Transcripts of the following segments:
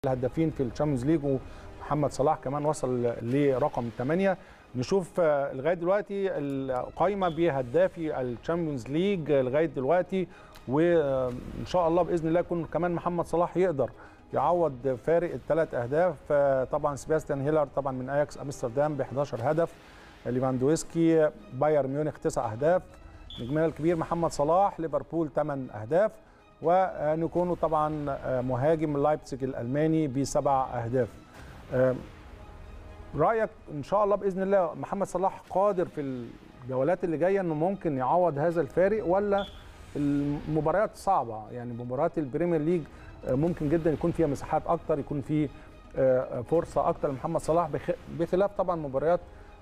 الهدافين في الشامبيونز ليج ومحمد صلاح كمان وصل لرقم 8 نشوف آه، لغايه دلوقتي القائمه بهدافي الشامبيونز ليج لغايه دلوقتي وان شاء الله باذن الله يكون كمان محمد صلاح يقدر يعوض فارق الثلاث اهداف آه، طبعا سباستيان هيلر طبعا من اياكس امستردام ب 11 هدف ليفاندويسكي بايرن ميونخ 9 اهداف نجمنا الكبير محمد صلاح ليفربول 8 اهداف ونكونو طبعا آه، مهاجم لايبزيج الالماني بسبع اهداف آه، رايك ان شاء الله باذن الله محمد صلاح قادر في الجولات اللي جايه انه ممكن يعوض هذا الفارق ولا المباريات صعبه يعني مباريات البريمير ليج آه، ممكن جدا يكون فيها مساحات اكتر يكون في آه، فرصه اكتر لمحمد صلاح بخ- بخلاف طبعا مباريات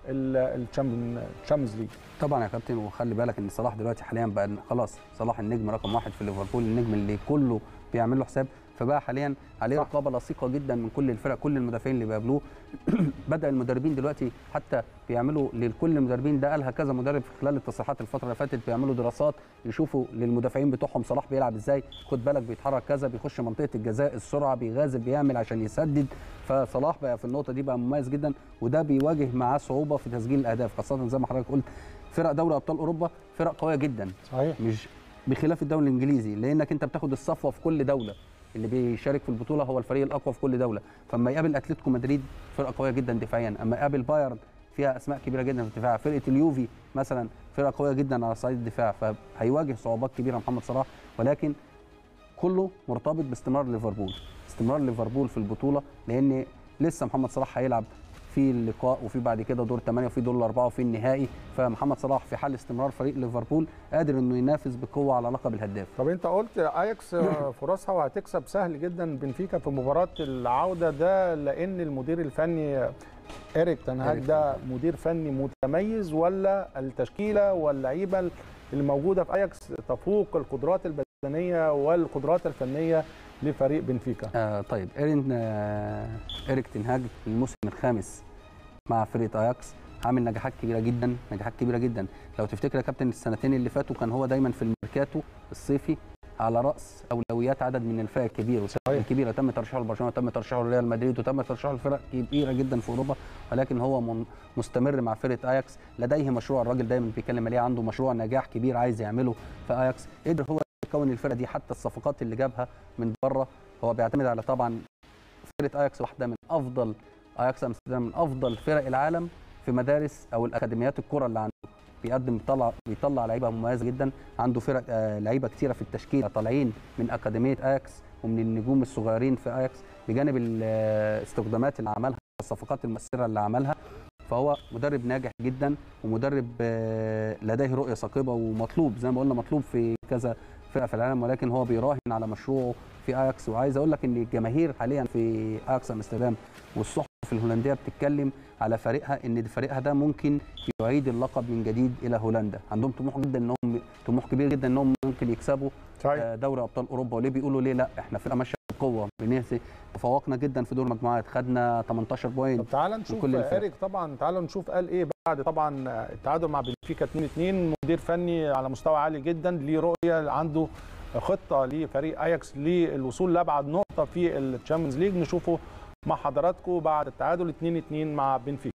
الشامبيونز ليج طبعا يا كابتن وخلي بالك ان صلاح دلوقتي حاليا بقى خلاص صلاح النجم رقم واحد في ليفربول النجم اللي كله بيعمل له حساب فبقى حاليا عليه صح. رقابه لصيقه جدا من كل الفرق كل المدافعين اللي بيقابلوه بدا المدربين دلوقتي حتى بيعملوا لكل المدربين ده قالها كذا مدرب في خلال التصريحات الفتره اللي فاتت بيعملوا دراسات يشوفوا للمدافعين بتوعهم صلاح بيلعب ازاي خد بالك بيتحرك كذا بيخش منطقه الجزاء السرعه بيغازل بيعمل عشان يسدد فصلاح بقى في النقطه دي بقى مميز جدا وده بيواجه معاه صعوبه في تسجيل الاهداف خاصه زي ما حضرتك قلت فرق دوري ابطال اوروبا فرق قويه جدا صحيح مش بخلاف الدوري الانجليزي لانك انت بتاخد الصفوه في كل دوله اللي بيشارك في البطوله هو الفريق الاقوى في كل دوله فاما يقابل اتلتيكو مدريد فرقه قويه جدا دفاعيا اما يقابل بايرن فيها اسماء كبيره جدا في الدفاع فرقه اليوفي مثلا فرقه قويه جدا على صعيد الدفاع فهيواجه صعوبات كبيره محمد صلاح ولكن كله مرتبط باستمرار ليفربول استمرار ليفربول في البطوله لان لسه محمد صلاح هيلعب في اللقاء وفي بعد كده دور 8 وفي دور الاربعه وفي النهائي فمحمد صلاح في حال استمرار فريق ليفربول قادر انه ينافس بقوه على لقب الهداف طب انت قلت اياكس فرصها وهتكسب سهل جدا بنفيكا في مباراه العوده ده لان المدير الفني اريك تنهاج إيريك ده مدير فني متميز ولا التشكيله واللعيبه اللي موجوده في اياكس تفوق القدرات البدنيه والقدرات الفنيه لفريق بنفيكا آه طيب ايرين آه ايريك تنهاج الموسم الخامس مع فرقه اياكس عامل نجاحات كبيره جدا نجاحات كبيره جدا لو تفتكر يا كابتن السنتين اللي فاتوا كان هو دايما في الميركاتو الصيفي على راس اولويات عدد من الفرق الكبير والفرق الكبيره تم ترشيحه لبرشلونه تم ترشيحه لريال مدريد وتم ترشيحه لفرق كبيره جدا في اوروبا ولكن هو من- مستمر مع فرقه اياكس لديه مشروع الراجل دايما بيتكلم عليه عنده مشروع نجاح كبير عايز يعمله في اياكس قدر هو يكون الفرقه دي حتى الصفقات اللي جابها من بره هو بيعتمد على طبعا فرقه اياكس واحده من افضل اياكس امستردام من افضل فرق العالم في مدارس او الاكاديميات الكره اللي عنده بيقدم بيطلع بيطلع لعيبه مميزه جدا عنده فرق آه، لعيبه كتيره في التشكيل طالعين من اكاديميه اياكس ومن النجوم الصغيرين في اياكس بجانب الاستخدامات اللي عملها الصفقات المؤثره اللي عملها فهو مدرب ناجح جدا ومدرب آه، لديه رؤيه ثاقبه ومطلوب زي ما قلنا مطلوب في كذا فرقه في العالم ولكن هو بيراهن على مشروعه في اياكس وعايز اقول لك ان الجماهير حاليا في اياكس امستردام والصحف الهولنديه بتتكلم على فريقها ان فريقها ده ممكن يعيد اللقب من جديد الى هولندا عندهم طموح جدا انهم طموح كبير جدا انهم ممكن يكسبوا صحيح آه، دوري ابطال اوروبا وليه بيقولوا ليه لا احنا فرقه ماشيه بقوه بنهزي تفوقنا جدا في دور المجموعات خدنا 18 بوينت طب تعال نشوف وكل الفرق. اريك طبعا تعال نشوف قال ايه بعد طبعا التعادل مع بنفيكا 2 2 مدير فني على مستوى عالي جدا ليه رؤيه عنده خطه لفريق اياكس للوصول لابعد نقطه في الشامبيونز ليج نشوفه مع حضراتكم بعد التعادل 2 2 مع بنفيكا